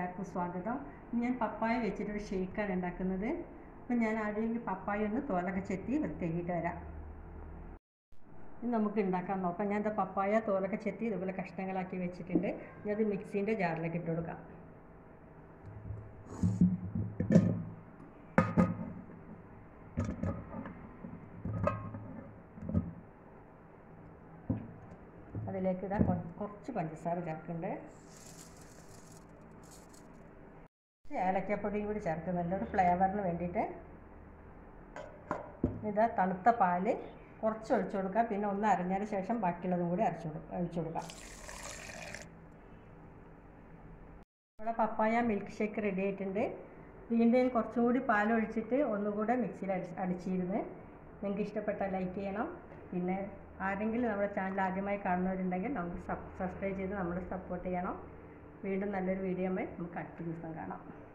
എല്ലാവർക്കും സ്വാഗതം ഇന്ന് ഞാൻ പപ്പായ വെച്ചിട്ടൊരു ഷേക്കാണ് ഉണ്ടാക്കുന്നത് അപ്പം ഞാൻ ആദ്യം ഈ പപ്പായ ഒന്ന് തോലൊക്കെ ചെത്തി വൃത്തിയാക്കിയിട്ട് വരാം ഇത് നമുക്ക് ഉണ്ടാക്കാൻ നോക്കാം ഞാൻ ഇത് പപ്പായ തോലൊക്കെ ചെത്തി ഇതുപോലെ കഷ്ണങ്ങളാക്കി വെച്ചിട്ടുണ്ട് ഇനി അത് മിക്സീൻ്റെ ജാറിലേക്ക് ഇട്ട് കൊടുക്കാം അതിലേക്ക് ഇതാ കൊ- കുറച്ച് പഞ്ചസാര ചേർക്കുന്നുണ്ട് ഏലക്കപ്പൊടിയും കൂടി ചേർക്കുന്നുണ്ട് ഒരു ഫ്ലേവറിന് വേണ്ടിയിട്ട് ഇതാ തണുത്ത പാല് കുറച്ച് ഒഴിച്ചു കൊടുക്കുക പിന്നെ ഒന്ന് അരഞ്ഞതിന് ശേഷം ബാക്കിയുള്ളതും കൂടി അരച്ചു കൊടുക്കുക ഒഴിച്ചു കൊടുക്കാം ഇവിടെ പപ്പായ മിൽക്ക് ഷേക്ക് റെഡി ആയിട്ടുണ്ട് വീണ്ടും ഞാൻ കുറച്ചും കൂടി പാലൊഴിച്ചിട്ട് ഒന്നുകൂടെ മിക്സിയിൽ അടിച്ച് അടിച്ചിരുന്ന് നിങ്ങൾക്ക് ഇഷ്ടപ്പെട്ടാൽ ലൈക്ക് ചെയ്യണം പിന്നെ ആരെങ്കിലും നമ്മുടെ ചാനൽ ആദ്യമായി കാണുന്നവരുണ്ടെങ്കിൽ നമുക്ക് സബ് സബ്സ്ക്രൈബ് ചെയ്ത് നമ്മൾ സപ്പോർട്ട് ചെയ്യണം വീണ്ടും നല്ലൊരു വീഡിയോ നമുക്ക് അടുത്ത ദിവസം കാണാം